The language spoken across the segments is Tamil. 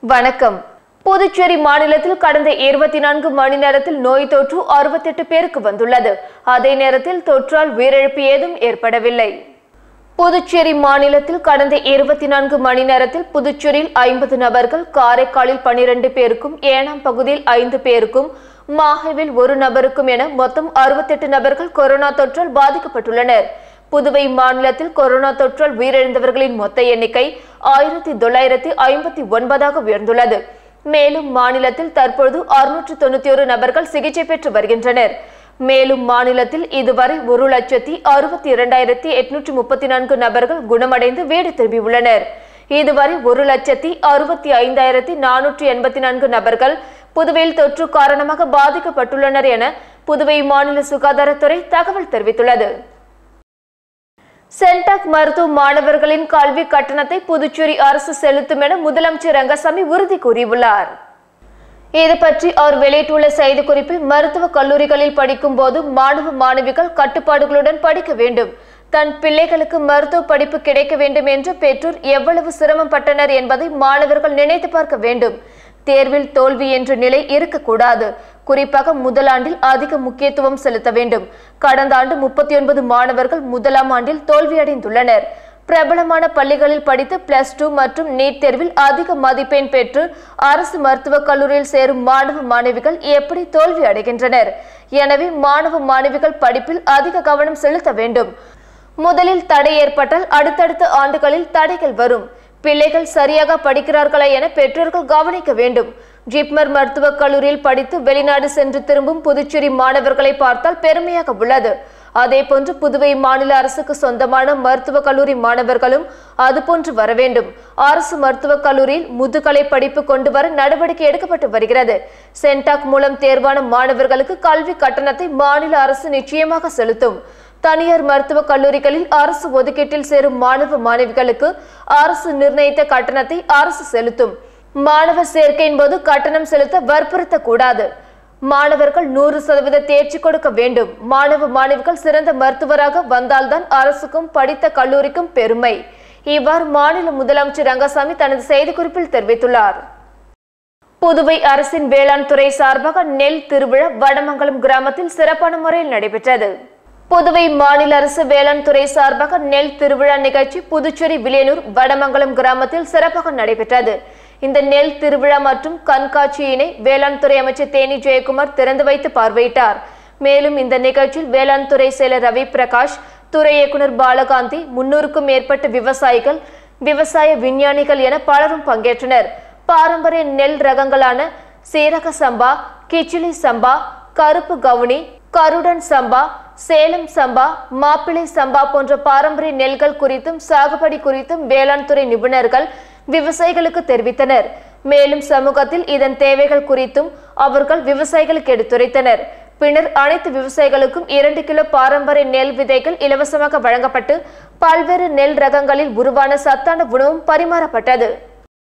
வணக்கம் புதுச்சேரி மாநிலத்தில் கடந்த இருபத்தி நான்கு மணி நேரத்தில் நோய் தொற்று அறுபத்தெட்டு பேருக்கு வந்துள்ளது அதே நேரத்தில் தொற்றால் உயிரிழப்பு ஏதும் ஏற்படவில்லை புதுச்சேரி மாநிலத்தில் கடந்த இருபத்தி நான்கு மணி நேரத்தில் புதுச்சேரியில் ஐம்பது நபர்கள் காரைக்காலில் பனிரெண்டு பேருக்கும் ஏனாம் பகுதியில் ஐந்து பேருக்கும் மாஹேவில் ஒரு நபருக்கும் என மொத்தம் அறுபத்தெட்டு நபர்கள் கொரோனா தொற்றால் பாதிக்கப்பட்டுள்ளனர் புதுவை மாநிலத்தில் கொரோனா தொற்றால் உயிரிழந்தவர்களின் மொத்த எண்ணிக்கை ஆயிரத்தி தொள்ளாயிரத்தி ஐம்பத்தி ஒன்பதாக உயர்ந்துள்ளது மேலும் மாநிலத்தில் தற்பொழுது அறுநூற்று தொண்ணூத்தி ஒரு நபர்கள் சிகிச்சை பெற்று வருகின்றனர் மேலும் மாநிலத்தில் இதுவரை ஒரு லட்சத்தி அறுபத்தி இரண்டாயிரத்தி எட்நூற்றி முப்பத்தி நான்கு நபர்கள் குணமடைந்து வீடு திரும்பியுள்ளனர் இதுவரை ஒரு லட்சத்தி அறுபத்தி ஐந்தாயிரத்தி நானூற்றி எண்பத்தி நான்கு நபர்கள் புதுவையில் தொற்று காரணமாக பாதிக்கப்பட்டுள்ளனர் என புதுவை மாநில சுகாதாரத்துறை தகவல் தெரிவித்துள்ளது சென்டாக் மருத்துவ மாணவர்களின் கல்வி கட்டணத்தை புதுச்சேரி அரசு செலுத்தும் என முதலமைச்சர் ரங்கசாமி உறுதி கூறியுள்ளார் இது பற்றி அவர் வெளியிட்டுள்ள செய்திக்குறிப்பில் மருத்துவ கல்லூரிகளில் படிக்கும் போது மாணவ மாணவிகள் கட்டுப்பாடுகளுடன் படிக்க வேண்டும் தன் பிள்ளைகளுக்கு மருத்துவ படிப்பு கிடைக்க வேண்டும் என்று பெற்றோர் எவ்வளவு சிரமப்பட்டனர் என்பதை மாணவர்கள் நினைத்து பார்க்க வேண்டும் தேர்வில் தோல்வி என்ற நிலை இருக்கக்கூடாது குறிப்பாக முதலாண்டில் அதிக முக்கியத்துவம் செலுத்த வேண்டும் கடந்த ஆண்டு முப்பத்தி ஒன்பது மாணவர்கள் முதலாம் ஆண்டில் தோல்வியடைந்துள்ளனர் பிரபலமான பள்ளிகளில் படித்து பிளஸ் டூ மற்றும் நீட் தேர்வில் அதிக மதிப்பெண் பெற்று அரசு மருத்துவக் கல்லூரியில் சேரும் மாணவ மாணவிகள் எப்படி தோல்வி அடைகின்றனர் எனவே மாணவ மாணவிகள் படிப்பில் அதிக கவனம் செலுத்த வேண்டும் முதலில் தடை ஏற்பட்டால் அடுத்தடுத்த ஆண்டுகளில் தடைகள் வரும் பிள்ளைகள் சரியாக படிக்கிறார்களா என பெற்றோர்கள் கவனிக்க வேண்டும் ஜிப்மர் மருத்துவக் கல்லூரியில் படித்து வெளிநாடு சென்று திரும்பும் புதுச்சேரி மாணவர்களை பார்த்தால் பெருமையாக உள்ளது அதேபோன்று புதுவை மாநில அரசுக்கு சொந்தமான மருத்துவக் கல்லூரி மாணவர்களும் அதுபோன்று வர வேண்டும் அரசு மருத்துவக் கல்லூரியில் முதுகலை படிப்பு கொண்டு வர நடவடிக்கை எடுக்கப்பட்டு வருகிறது சென்டாக் மூலம் தேர்வான மாணவர்களுக்கு கல்வி கட்டணத்தை மாநில அரசு நிச்சயமாக செலுத்தும் தனியார் மருத்துவக் கல்லூரிகளில் அரசு ஒதுக்கீட்டில் சேரும் மாணவ மாணவிகளுக்கு அரசு நிர்ணயித்த கட்டணத்தை அரசு செலுத்தும் மாணவர் சேர்க்கையின் போது கட்டணம் செலுத்த வற்புறுத்தக்கூடாது மாணவர்கள் நூறு சதவீத தேர்ச்சி கொடுக்க வேண்டும் மாணவ மாணவிகள் சிறந்த மருத்துவராக வந்தால்தான் அரசுக்கும் படித்த கல்லூரிக்கும் பெருமை இவ்வாறு மாநில முதலமைச்சர் ரங்கசாமி தனது செய்திக்குறிப்பில் தெரிவித்துள்ளார் புதுவை அரசின் வேளாண் துறை சார்பாக நெல் திருவிழா வடமங்கலம் கிராமத்தில் சிறப்பான முறையில் நடைபெற்றது புதுவை மாநில அரசு வேளாண் துறை சார்பாக நெல் திருவிழா நிகழ்ச்சி புதுச்சேரி வில்லியனூர் வடமங்கலம் கிராமத்தில் சிறப்பாக நடைபெற்றது இந்த நெல் திருவிழா மற்றும் கண்காட்சியினை வேளாண் துறை அமைச்சர் தேனி ஜெயக்குமார் திறந்து வைத்து பார்வையிட்டார் மேலும் இந்த நிகழ்ச்சியில் வேளாண் துறை செயலர் ரவி பிரகாஷ் துறை இயக்குநர் பாலகாந்தி முன்னூறுக்கும் மேற்பட்ட விவசாயிகள் விவசாய விஞ்ஞானிகள் என பலரும் பங்கேற்றனர் பாரம்பரிய நெல் ரகங்களான சீரக சம்பா கிச்சிலி சம்பா கருப்பு கவுனி கருடன் சம்பா சேலம் சம்பா மாப்பிள்ளை சம்பா போன்ற பாரம்பரிய நெல்கள் குறித்தும் சாகுபடி குறித்தும் வேளாண் துறை நிபுணர்கள் விவசாயிகளுக்கு தெரிவித்தனர் மேலும் சமூகத்தில் இதன் தேவைகள் குறித்தும் அவர்கள் விவசாயிகளுக்கு எடுத்துரைத்தனர் பின்னர் அனைத்து விவசாயிகளுக்கும் இரண்டு கிலோ பாரம்பரிய நெல் விதைகள் இலவசமாக வழங்கப்பட்டு பல்வேறு நெல் ரகங்களில் உருவான சத்தான உணவும் பரிமாறப்பட்டது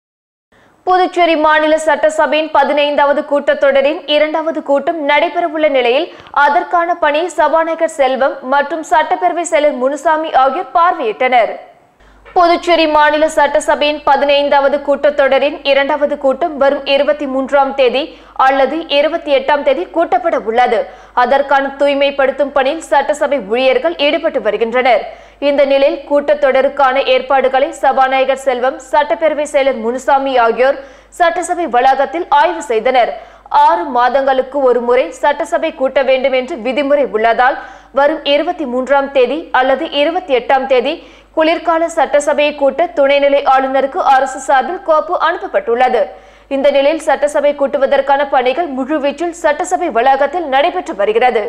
புதுச்சேரி மாநில சட்டசபையின் பதினைந்தாவது கூட்டத்தொடரின் இரண்டாவது கூட்டம் நடைபெறவுள்ள நிலையில் அதற்கான பணியை சபாநாயகர் செல்வம் மற்றும் சட்டப்பேரவை செயலர் முனுசாமி ஆகியோர் பார்வையிட்டனர் புதுச்சேரி மாநில சட்டசபையின் பதினைந்தாவது கூட்டத்தொடரின் இரண்டாவது கூட்டம் வரும் இருபத்தி மூன்றாம் தேதி அல்லது இருபத்தி எட்டாம் தேதி கூட்டப்பட உள்ளது அதற்கான தூய்மைப்படுத்தும் பணியில் சட்டசபை ஊழியர்கள் ஈடுபட்டு வருகின்றனர் இந்த நிலையில் கூட்டத்தொடருக்கான ஏற்பாடுகளை சபாநாயகர் செல்வம் சட்டப்பேரவை செயலர் முனுசாமி ஆகியோர் சட்டசபை வளாகத்தில் ஆய்வு செய்தனர் ஆறு மாதங்களுக்கு ஒரு முறை சட்டசபை கூட்ட வேண்டும் என்று விதிமுறை உள்ளதால் வரும் இருபத்தி மூன்றாம் தேதி அல்லது இருபத்தி எட்டாம் தேதி குளிர்கால சட்டசபையை கூட்ட துணைநிலை ஆளுநருக்கு அரசு சார்பில் கோப்பு அனுப்பப்பட்டுள்ளது இந்த நிலையில் சட்டசபை கூட்டுவதற்கான பணிகள் முழுவீச்சில் சட்டசபை வளாகத்தில் நடைபெற்று வருகிறது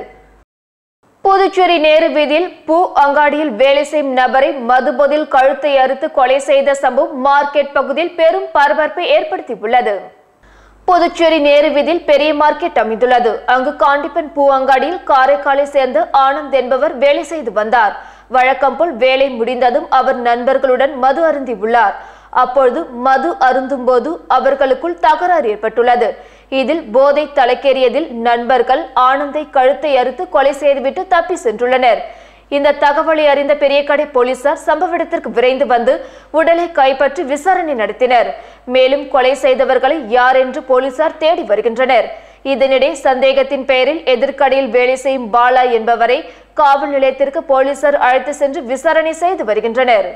புதுச்சேரி நேரு வீதியில் பூ அங்காடியில் வேலை செய்யும் நபரை மதுபோதில் கழுத்தை அறுத்து கொலை செய்த சம்பவம் மார்க்கெட் பகுதியில் பெரும் பரபரப்பை ஏற்படுத்தியுள்ளது புதுச்சேரி நேரு வீதியில் பெரிய மார்க்கெட் அமைந்துள்ளது அங்கு காண்டிப்பன் பூ அங்காடியில் காரைக்காலை சேர்ந்த ஆனந்த் என்பவர் வேலை செய்து வந்தார் வழக்கம் போல் வேலை முடிந்ததும் அவர் நண்பர்களுடன் மது அருந்தி உள்ளார் அப்பொழுது மது அருந்தும் போது அவர்களுக்குள் தகராறு ஏற்பட்டுள்ளது இதில் போதை தலைக்கேறியதில் நண்பர்கள் ஆனந்தை கழுத்தை அறுத்து கொலை செய்துவிட்டு தப்பி சென்றுள்ளனர் இந்த தகவலை அறிந்த பெரியகடை போலீசார் சம்பவ இடத்திற்கு விரைந்து வந்து உடலை கைப்பற்றி விசாரணை நடத்தினர் மேலும் கொலை செய்தவர்களை யார் என்று போலீசார் தேடி வருகின்றனர் இதனிடையே சந்தேகத்தின் பெயரில் எதிர்க்கடையில் வேலை செய்யும் பாலா என்பவரை காவல் நிலையத்திற்கு போலீசார் அழைத்து சென்று விசாரணை செய்து வருகின்றனர்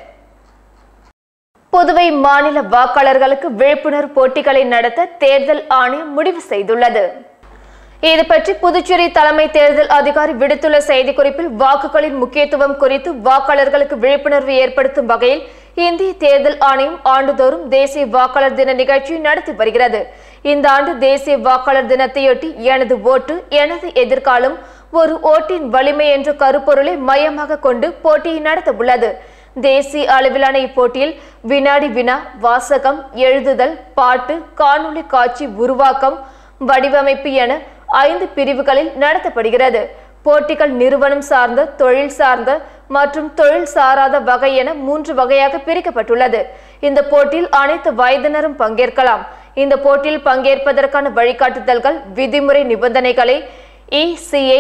புதுவை மாநில வாக்காளர்களுக்கு விழிப்புணர்வு போட்டிகளை நடத்த தேர்தல் ஆணையம் முடிவு செய்துள்ளது இது பற்றி புதுச்சேரி தலைமை தேர்தல் அதிகாரி விடுத்துள்ள செய்திக்குறிப்பில் வாக்குகளின் முக்கியத்துவம் குறித்து வாக்காளர்களுக்கு விழிப்புணர்வு ஏற்படுத்தும் வகையில் இந்திய தேர்தல் ஆணையம் ஆண்டுதோறும் தேசிய வாக்காளர் தின நிகழ்ச்சியை நடத்தி வருகிறது இந்த ஆண்டு தேசிய வாக்காளர் தினத்தையொட்டி எனது ஓட்டு எனது எதிர்காலம் ஒரு ஓட்டின் வலிமை என்ற கருப்பொருளை மையமாக கொண்டு போட்டியை நடத்த உள்ளது தேசிய அளவிலான இப்போட்டியில் வினாடி வினா வாசகம் எழுதுதல் பாட்டு காணொளி காட்சி உருவாக்கம் வடிவமைப்பு என ஐந்து பிரிவுகளில் நடத்தப்படுகிறது போட்டிகள் நிறுவனம் சார்ந்த தொழில் சார்ந்த மற்றும் தொழில் சாராத வகை என மூன்று வகையாக பிரிக்கப்பட்டுள்ளது இந்த போட்டியில் அனைத்து வயதினரும் பங்கேற்கலாம் இந்த போட்டியில் பங்கேற்பதற்கான வழிகாட்டுதல்கள் விதிமுறை நிபந்தனைகளை ECI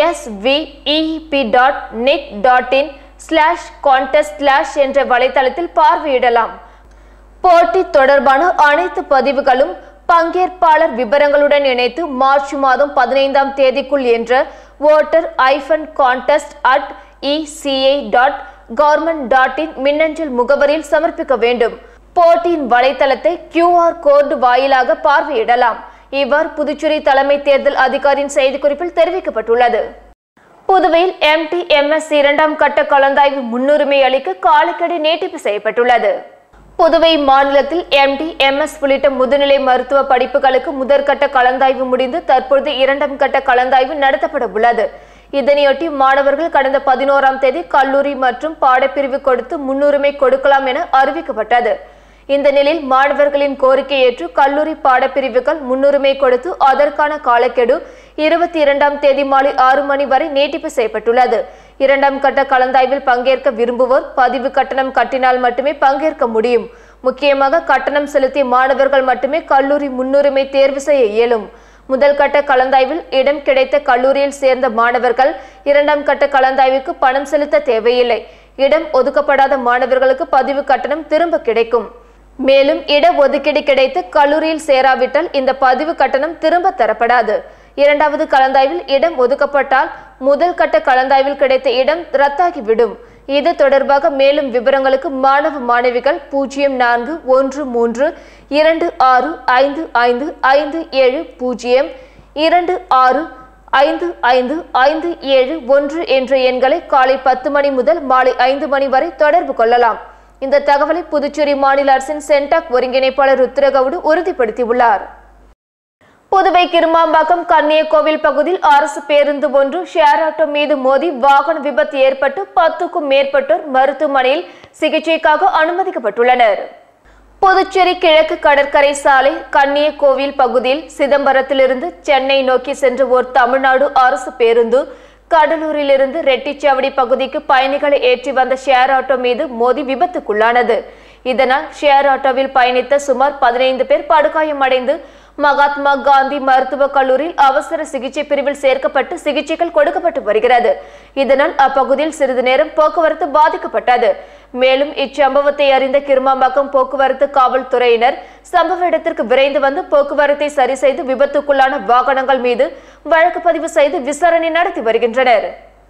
SVEEP dot nic dot in slash contest slash என்ற வலைத்தளத்தில் பார்வையிடலாம் போட்டி தொடர்பான அனைத்து பதிவுகளும் பங்கேற்பாளர் விவரங்களுடன் இணைத்து மார்ச் மாதம் பதினைந்தாம் தேதிக்குள் என்ற ஓட்டர் ஐஃபன் contest at ECI dot government dot in மின்னஞ்சல் முகவரியில் சமர்ப்பிக்க வேண்டும் போட்டியின் வலைத்தளத்தை கியூஆர் கோடு வாயிலாக பார்வையிடலாம் இவ்வாறு புதுச்சேரி தலைமை தேர்தல் அதிகாரியின் செய்திக்குறிப்பில் தெரிவிக்கப்பட்டுள்ளது புதுவையில் எம்டிஎம்எஸ் இரண்டாம் கட்ட கலந்தாய்வு முன்னுரிமை அளிக்க காலக்கெடு நீட்டிப்பு செய்யப்பட்டுள்ளது புதுவை மாநிலத்தில் எம்டி எம்எஸ் உள்ளிட்ட முதுநிலை மருத்துவ படிப்புகளுக்கு முதற்கட்ட கலந்தாய்வு முடிந்து தற்பொழுது இரண்டாம் கட்ட கலந்தாய்வு நடத்தப்பட உள்ளது இதனையொட்டி மாணவர்கள் கடந்த பதினோராம் தேதி கல்லூரி மற்றும் பாடப்பிரிவு கொடுத்து முன்னுரிமை கொடுக்கலாம் என அறிவிக்கப்பட்டது இந்த நிலையில் மாணவர்களின் கோரிக்கை ஏற்று கல்லூரி பாடப்பிரிவுகள் முன்னுரிமை கொடுத்து அதற்கான காலக்கெடு இருபத்தி இரண்டாம் தேதி மாலை ஆறு மணி வரை நீட்டிப்பு செய்யப்பட்டுள்ளது இரண்டாம் கட்ட கலந்தாய்வில் பங்கேற்க விரும்புவோர் பதிவு கட்டணம் கட்டினால் மட்டுமே பங்கேற்க முடியும் முக்கியமாக கட்டணம் செலுத்திய மாணவர்கள் மட்டுமே கல்லூரி முன்னுரிமை தேர்வு செய்ய இயலும் முதல் கட்ட கலந்தாய்வில் இடம் கிடைத்த கல்லூரியில் சேர்ந்த மாணவர்கள் இரண்டாம் கட்ட கலந்தாய்வுக்கு பணம் செலுத்த தேவையில்லை இடம் ஒதுக்கப்படாத மாணவர்களுக்கு பதிவு கட்டணம் திரும்ப கிடைக்கும் மேலும் இட ஒதுக்கீடு கிடைத்து கல்லூரியில் சேராவிட்டால் இந்த பதிவு கட்டணம் திரும்ப தரப்படாது இரண்டாவது கலந்தாய்வில் இடம் ஒதுக்கப்பட்டால் முதல் கட்ட கலந்தாய்வில் கிடைத்த இடம் ரத்தாகிவிடும் இது தொடர்பாக மேலும் விவரங்களுக்கு மாணவ மாணவிகள் பூஜ்ஜியம் நான்கு ஒன்று மூன்று இரண்டு ஆறு ஐந்து ஐந்து ஐந்து ஏழு பூஜ்ஜியம் இரண்டு ஆறு ஐந்து ஐந்து ஐந்து ஏழு ஒன்று என்ற எண்களை காலை பத்து மணி முதல் மாலை ஐந்து மணி வரை தொடர்பு கொள்ளலாம் இந்த தகவலை புதுச்சேரி மாநில அரசின் சென்டாக் ஒருங்கிணைப்பாளர் ருத்ரகவுடு உறுதிப்படுத்தியுள்ளார் புதுவை கிருமாம்பாக்கம் கன்னியக்கோவில் பகுதியில் அரசு பேருந்து ஒன்று ஷேர் ஆட்டோ மீது மோதி வாகன விபத்து ஏற்பட்டு பத்துக்கும் மேற்பட்டோர் மருத்துவமனையில் சிகிச்சைக்காக அனுமதிக்கப்பட்டுள்ளனர் புதுச்சேரி கிழக்கு கடற்கரை சாலை கன்னியக்கோவில் பகுதியில் சிதம்பரத்திலிருந்து சென்னை நோக்கி சென்ற ஓர் தமிழ்நாடு அரசு பேருந்து கடலூரிலிருந்து ரெட்டிச்சாவடி பகுதிக்கு பயணிகளை ஏற்றி வந்த ஷேர் ஆட்டோ மீது மோதி விபத்துக்குள்ளானது இதனால் ஷேர் ஆட்டோவில் பயணித்த சுமார் பதினைந்து பேர் படுகாயமடைந்து மகாத்மா காந்தி மருத்துவக் கல்லூரியில் அவசர சிகிச்சை பிரிவில் சேர்க்கப்பட்டு சிகிச்சைகள் கொடுக்கப்பட்டு வருகிறது இதனால் அப்பகுதியில் சிறிது நேரம் போக்குவரத்து பாதிக்கப்பட்டது மேலும் இச்சம்பவத்தை அறிந்த கிருமாம்பாக்கம் போக்குவரத்து காவல்துறையினர் சம்பவ இடத்திற்கு விரைந்து வந்து போக்குவரத்தை சரி செய்து விபத்துக்குள்ளான வாகனங்கள் மீது வழக்கு பதிவு செய்து விசாரணை நடத்தி வருகின்றனர்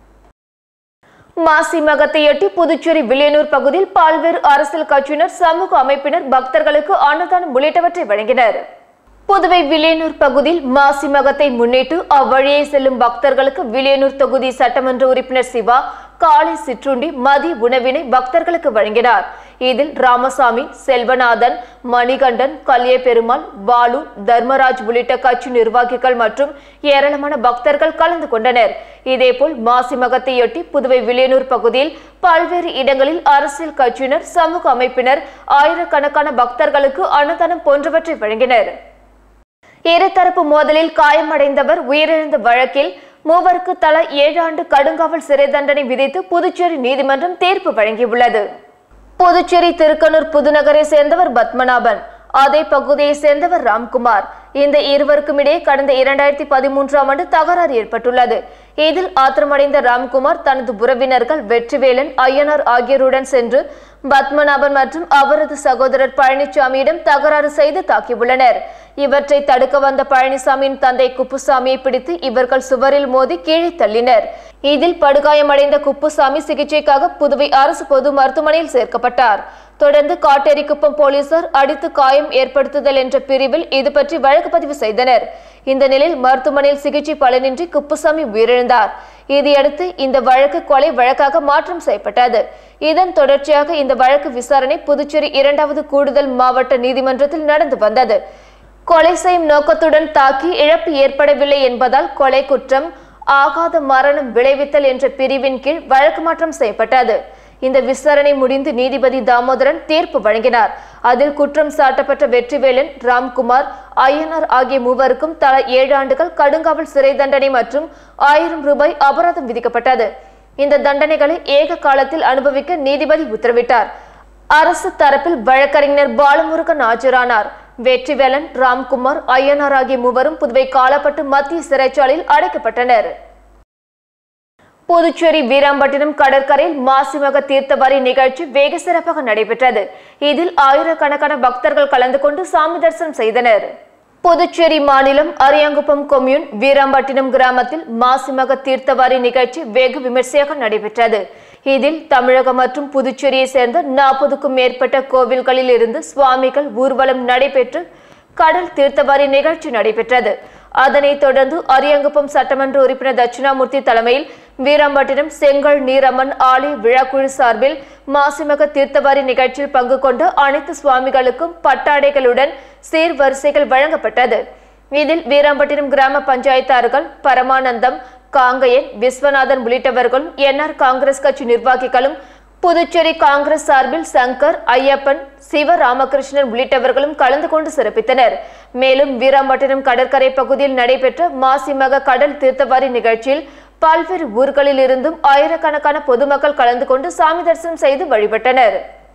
மாசி மகத்தையொட்டி புதுச்சேரி வில்லியனூர் பகுதியில் பல்வேறு அரசியல் கட்சியினர் சமூக அமைப்பினர் பக்தர்களுக்கு அன்னதானம் உள்ளிட்டவற்றை வழங்கினர் புதுவை வில்லியனூர் பகுதியில் மாசி மகத்தை முன்னிட்டு அவ்வழியே செல்லும் பக்தர்களுக்கு வில்லியனூர் தொகுதி சட்டமன்ற உறுப்பினர் சிவா காலை சிற்றுண்டி மதிய உணவினை பக்தர்களுக்கு வழங்கினார் இதில் ராமசாமி செல்வநாதன் மணிகண்டன் கல்ய பெருமாள் பாலு தர்மராஜ் உள்ளிட்ட கட்சி நிர்வாகிகள் மற்றும் ஏராளமான பக்தர்கள் கலந்து கொண்டனர் இதேபோல் மாசி மகத்தையொட்டி புதுவை வில்லியனூர் பகுதியில் பல்வேறு இடங்களில் அரசியல் கட்சியினர் சமூக அமைப்பினர் ஆயிரக்கணக்கான பக்தர்களுக்கு அன்னதானம் போன்றவற்றை வழங்கினர் இருதரப்பு மோதலில் காயமடைந்தவர் உயிரிழந்த வழக்கில் மூவருக்கு தலா ஏழு ஆண்டு கடுங்காவல் சிறை தண்டனை விதித்து புதுச்சேரி நீதிமன்றம் தீர்ப்பு வழங்கியுள்ளது புதுச்சேரி திருக்கனூர் புதுநகரை சேர்ந்தவர் பத்மநாபன் அதே பகுதியை சேர்ந்தவர் ராம்குமார் இந்த இருவருக்கும் இடையே கடந்த இரண்டாயிரத்தி பதிமூன்றாம் ஆண்டு தகராறு ஏற்பட்டுள்ளது இதில் ஆத்திரமடைந்த ராம்குமார் தனது உறவினர்கள் வெற்றிவேலன் ஐயனார் ஆகியோருடன் சென்று பத்மநாபன் மற்றும் அவரது சகோதரர் பழனிசாமியிடம் தகராறு செய்து தாக்கியுள்ளனர் இவற்றை தடுக்க வந்த பழனிசாமியின் தந்தை குப்புசாமியை பிடித்து இவர்கள் சுவரில் மோதி கீழே தள்ளினர் இதில் படுகாயமடைந்த குப்புசாமி சிகிச்சைக்காக புதுவை அரசு பொது மருத்துவமனையில் சேர்க்கப்பட்டார் தொடர்ந்து காட்டேரிக்குப்பம் போலீசார் அடித்து காயம் ஏற்படுத்துதல் என்ற பிரிவில் இது பற்றி வழக்கு பதிவு செய்தனர் இந்த நிலையில் மருத்துவமனையில் சிகிச்சை பலனின்றி குப்புசாமி உயிரிழந்தார் இதையடுத்து இந்த வழக்கு கொலை வழக்காக மாற்றம் செய்யப்பட்டது இதன் தொடர்ச்சியாக இந்த வழக்கு விசாரணை புதுச்சேரி இரண்டாவது கூடுதல் மாவட்ட நீதிமன்றத்தில் நடந்து வந்தது கொலை செய்யும் நோக்கத்துடன் தாக்கி இழப்பு ஏற்படவில்லை என்பதால் கொலை குற்றம் ஆகாத மரணம் விளைவித்தல் என்ற பிரிவின் கீழ் வழக்கு மாற்றம் செய்யப்பட்டது இந்த விசாரணை முடிந்து நீதிபதி தாமோதரன் தீர்ப்பு வழங்கினார் அதில் குற்றம் சாட்டப்பட்ட வெற்றிவேலன் ராம்குமார் ஐயனார் ஆகிய மூவருக்கும் தலா ஏழு ஆண்டுகள் கடுங்காவல் சிறை தண்டனை மற்றும் ஆயிரம் ரூபாய் அபராதம் விதிக்கப்பட்டது இந்த தண்டனைகளை ஏக காலத்தில் அனுபவிக்க நீதிபதி உத்தரவிட்டார் அரசு தரப்பில் வழக்கறிஞர் பாலமுருகன் ஆஜரானார் வெற்றிவேலன் ராம்குமார் ஐயனார் ஆகிய மூவரும் புதுவை காலப்பட்டு மத்திய சிறைச்சாலையில் அடைக்கப்பட்டனர் புதுச்சேரி வீராம்பட்டினம் கடற்கரையில் மாசிமக தீர்த்தவாரி நிகழ்ச்சி வெகு சிறப்பாக நடைபெற்றது இதில் ஆயிரக்கணக்கான பக்தர்கள் கலந்து கொண்டு சாமி தரிசனம் செய்தனர் புதுச்சேரி மாநிலம் அரியாங்குப்பம் கொம்யூன் வீராம்பட்டினம் கிராமத்தில் மாசிமக தீர்த்தவாரி நிகழ்ச்சி வெகு விமர்சையாக நடைபெற்றது இதில் தமிழகம் மற்றும் புதுச்சேரியை சேர்ந்த நாற்பதுக்கும் மேற்பட்ட கோவில்களில் இருந்து சுவாமிகள் ஊர்வலம் நடைபெற்று கடல் தீர்த்தவாரி நிகழ்ச்சி நடைபெற்றது அதனைத் தொடர்ந்து அரியங்குப்பம் சட்டமன்ற உறுப்பினர் தட்சிணாமூர்த்தி தலைமையில் வீராம்பட்டினம் செங்கல் நீரம்மன் ஆலய விழாக்குழு சார்பில் மாசிமக தீர்த்தவாரி நிகழ்ச்சியில் பங்கு கொண்ட அனைத்து சுவாமிகளுக்கும் பட்டாடைகளுடன் சீர்வரிசைகள் வழங்கப்பட்டது இதில் வீராம்பட்டினம் கிராம பஞ்சாயத்தார்கள் பரமானந்தம் காங்கையன் விஸ்வநாதன் உள்ளிட்டவர்களும் என்ஆர் காங்கிரஸ் கட்சி நிர்வாகிகளும் புதுச்சேரி காங்கிரஸ் சார்பில் சங்கர் ஐயப்பன் சிவராமகிருஷ்ணன் உள்ளிட்டவர்களும் கலந்து கொண்டு சிறப்பித்தனர் மேலும் வீராம்பட்டினம் கடற்கரை பகுதியில் நடைபெற்ற மாசிமக கடல் தீர்த்தவாரி நிகழ்ச்சியில் பல்வேறு ஊர்களில் இருந்தும் ஆயிரக்கணக்கான பொதுமக்கள் கலந்து கொண்டு சாமி தரிசனம் செய்து வழிபட்டனர்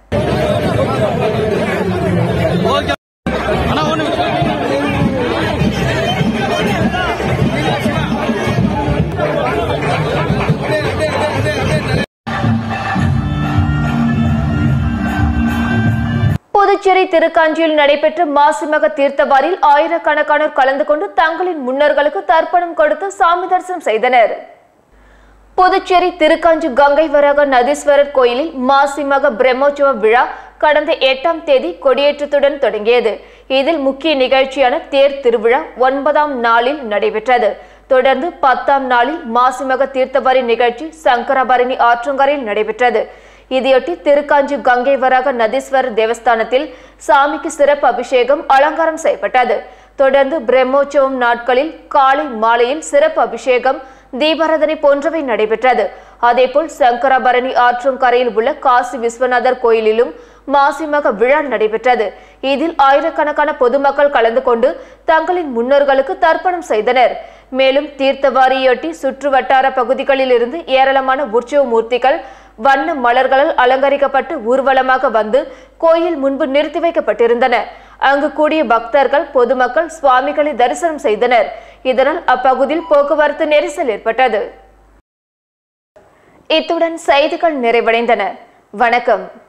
புதுச்சேரி திருக்காஞ்சியில் நடைபெற்ற மாசிமக தீர்த்தவாரில் ஆயிரக்கணக்கானோர் கலந்து கொண்டு தங்களின் முன்னோர்களுக்கு தர்ப்பணம் கொடுத்து சாமி தரிசனம் செய்தனர் புதுச்சேரி திருக்காஞ்சி கங்கை வராக நதீஸ்வரர் கோயிலில் மாசிமக பிரம்மோற்சவ விழா கடந்த எட்டாம் தேதி கொடியேற்றத்துடன் தொடங்கியது இதில் முக்கிய நிகழ்ச்சியான தேர் திருவிழா ஒன்பதாம் நாளில் நடைபெற்றது தொடர்ந்து பத்தாம் நாளில் மாசிமக தீர்த்தவாரி நிகழ்ச்சி சங்கரபரணி ஆற்றங்கரையில் நடைபெற்றது இதையொட்டி திருக்காஞ்சி கங்கை வராக நதீஸ்வரர் தேவஸ்தானத்தில் சாமிக்கு சிறப்பு அபிஷேகம் அலங்காரம் செய்யப்பட்டது தொடர்ந்து பிரம்மோற்சவம் நாட்களில் காலை மாலையில் சிறப்பு அபிஷேகம் தீபாராதனை போன்றவை நடைபெற்றது அதேபோல் சங்கரபரணி ஆற்றங்கரையில் உள்ள காசி விஸ்வநாதர் கோயிலிலும் மாசிமக விழா நடைபெற்றது இதில் ஆயிரக்கணக்கான பொதுமக்கள் கலந்து கொண்டு தங்களின் முன்னோர்களுக்கு தர்ப்பணம் செய்தனர் மேலும் தீர்த்தவாரியொட்டி சுற்று வட்டார பகுதிகளில் இருந்து ஏராளமான உற்சவ மூர்த்திகள் வண்ண மலர்களால் அலங்கரிக்கப்பட்டு ஊர்வலமாக வந்து கோயில் முன்பு நிறுத்தி வைக்கப்பட்டிருந்தன அங்கு கூடிய பக்தர்கள் பொதுமக்கள் சுவாமிகளை தரிசனம் செய்தனர் இதனால் அப்பகுதியில் போக்குவரத்து நெரிசல் ஏற்பட்டது இத்துடன் செய்திகள் நிறைவடைந்தன வணக்கம்